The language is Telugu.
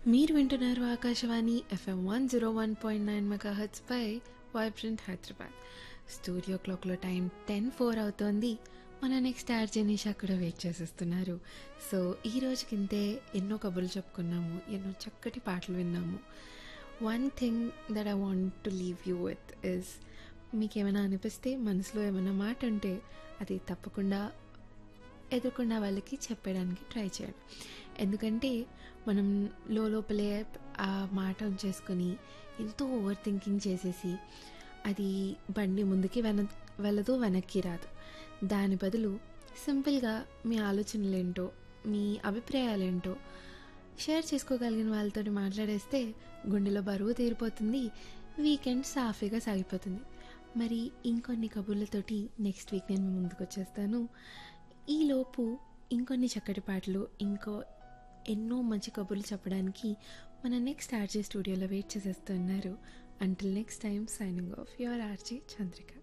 మీరు వింటున్నారు Akashvani FM one zero one point nine megahertz పై వైబ్రెంట్ హైదరాబాద్ స్టూడియో క్లాక్లో టైం టెన్ ఫోర్ అవుతోంది మన నెక్స్ట్ యాడ్ జెనీష్ అక్కడ వెయిట్ చేసేస్తున్నారు సో ఈ రోజుకింతే ఎన్నో కబుర్లు చెప్పుకున్నాము ఎన్నో చక్కటి పాటలు విన్నాము one thing that I want to leave you with this మీకు ఏమైనా అనిపిస్తే మనసులో ఏమైనా మాట ఉంటే అది తప్పకుండా ఎదుర్కొన్న వాళ్ళకి చెప్పడానికి ట్రై చేయండి ఎందుకంటే మనం లోపలే ఆ మాట ఉంచేసుకొని ఎంతో ఓవర్ థింకింగ్ చేసేసి అది బండి ముందుకి వెన వెళ్ళదు వెనక్కి రాదు దాని బదులు సింపుల్గా మీ ఆలోచనలు ఏంటో మీ అభిప్రాయాలు ఏంటో షేర్ చేసుకోగలిగిన వాళ్ళతో మాట్లాడేస్తే గుండెలో బరువు తీరిపోతుంది వీకెండ్ సాఫీగా సాగిపోతుంది మరి ఇంకొన్ని కబుర్లతోటి నెక్స్ట్ వీక్ నేను మీ ముందుకు వచ్చేస్తాను ఈలోపు ఇంకొన్ని చక్కటి పాటలు ఇంకో ఎన్నో మంచి కబుర్లు చెప్పడానికి మన నెక్స్ట్ ఆర్జే స్టూడియోలో వెయిట్ చేసేస్తున్నారు until next time signing off your RJ Chandrika